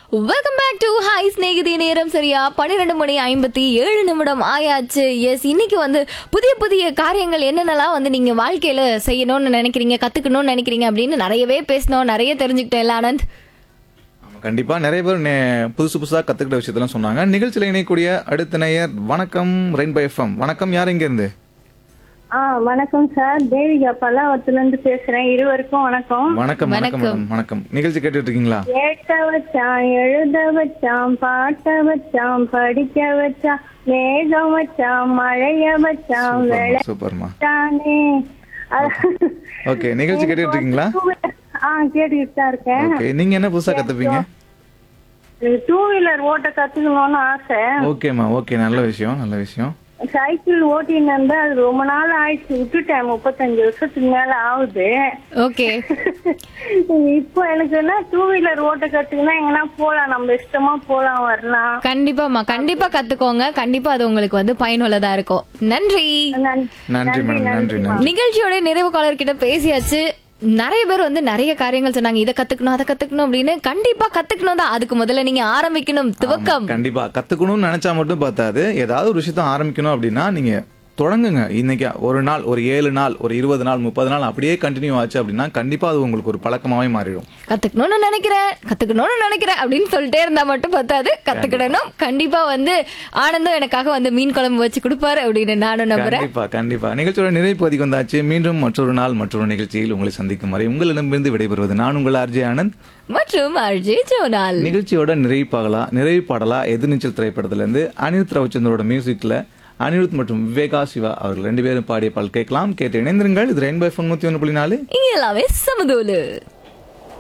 Welcome back to hi Snehithi நேரம் சரியா பன்னிரெண்டு மணி ஐம்பத்தி ஏழு நிமிடம் ஆயாச்சு எஸ் இன்னைக்கு வந்து புதிய புதிய காரியங்கள் என்னென்னலாம் வந்து நீங்க வாழ்க்கையில செய்யணும்னு நினைக்கிறீங்க கத்துக்கணும்னு நினைக்கிறீங்க அப்படின்னு நிறையவே பேசணும் நிறைய தெரிஞ்சுக்கிட்டோம் இல்ல ஆனந்த் ஆமா, கண்டிப்பா நிறைய பேர் நே- புதுசு புதுசா கத்துக்கிட்ட விஷயத்தெல்லாம் சொன்னாங்க நிகழ்ச்சியில இணையக்கூடிய அடுத்த நேயர் வணக்கம் ரெயின்போ எஃப்எம் வணக்கம் யார் இங்க இருந்து ஆ வணக்கம் சார் தேவிகா பல்லாவத்துல இருந்து பேசுறேன் இருவருக்கும் வணக்கம் வணக்கம் வணக்கம் மேடம் வணக்கம் நிகழ்ச்சி கேட்டுட்டு இருக்கீங்களா கேட்க வச்சான் எழுத வச்சான் பாட்ட வச்சான் படிக்க வச்சான் மேகம் வச்சான் மழைய வச்சான் சூப்பர்மா, சூப்பர்மா விளையாட்டானே ஓகே நிகழ்ச்சி கேட்டுட்டு இருக்கீங்களா ஆ கேட்டுக்கிட்டு தான் இருக்கேன் ஓகே நீங்க என்ன புதுசா கத்துப்பீங்க டூ வீலர் ஓட்ட கத்துக்கணும்னு ஆசை ஓகேம்மா ஓகே நல்ல விஷயம் நல்ல விஷயம் சைக்கிள் ஓட்டின்னு இருந்தா அது ரொம்ப நாள் ஆயிடுச்சு விட்டுட்டேன் முப்பத்தஞ்சு வருஷத்துக்கு மேல ஆகுது ஓகே இப்போ எனக்கு என்ன டூ வீலர் ஓட்ட கத்துக்கினா எங்கன்னா போலாம் நம்ம இஷ்டமா போலாம் வரலாம் கண்டிப்பாமா கண்டிப்பா கத்துக்கோங்க கண்டிப்பா அது உங்களுக்கு வந்து பயனுள்ளதா இருக்கும் நன்றி நன்றி. நன்றி மேடம் நன்றி நன்றி நிகழ்ச்சியோட நிறைவு காலர் கிட்ட பேசியாச்சு நிறைய பேர் வந்து நிறைய காரியங்கள் சொன்னாங்க இதை கத்துக்கணும் அதை கத்துக்கணும் அப்படின்னு கண்டிப்பா கத்துக்கணும் தான் அதுக்கு முதல்ல நீங்க ஆரம்பிக்கணும் துவக்கம் கண்டிப்பா கத்துக்கணும்னு நினைச்சா மட்டும் பார்த்தாது ஏதாவது ஒரு விஷயத்த ஆரம்பிக்கணும் அப்படின்னா நீங்க தொடங்குங்க இன்னைக்கு ஒரு நாள் ஒரு ஏழு நாள் ஒரு இருபது நாள் முப்பது நாள் அப்படியே கண்டினியூ ஆச்சு அப்படின்னா கண்டிப்பா அது உங்களுக்கு ஒரு பழக்கமாவே மாறிடும் கத்துக்கணும்னு நினைக்கிறேன் கத்துக்கணும்னு நினைக்கிறேன் அப்படின்னு சொல்லிட்டே இருந்தா மட்டும் பத்தாது கத்துக்கிடணும் கண்டிப்பா வந்து ஆனந்தம் எனக்காக வந்து மீன் குழம்பு வச்சு கொடுப்பாரு அப்படின்னு நானும் நம்புறேன் கண்டிப்பா கண்டிப்பா நிகழ்ச்சியோட நிறைவு பகுதிக்கு வந்தாச்சு மீண்டும் மற்றொரு நாள் மற்றொரு நிகழ்ச்சியில் உங்களை சந்திக்கும் வரை உங்களிடமிருந்து விடைபெறுவது நான் உங்கள் ஆர்ஜே ஆனந்த் மற்றும் அர்ஜே ஜோனால் நிகழ்ச்சியோட நிறைவு பாகலா நிறைவு பாடலா எதிர்நீச்சல் திரைப்படத்துல இருந்து அனிருத் ரவிச்சந்திரோட மியூசிக்ல அனிருத் மற்றும் விவேகா சிவா அவர்கள் ரெண்டு பேரும் பாடிய பால் கேட்கலாம் கேட்டு இணைந்திருங்கள் இது ரெயின்பை தொண்ணூத்தி ஒன்று புள்ளி நாலு இங்க எல்லாமே சமதூலு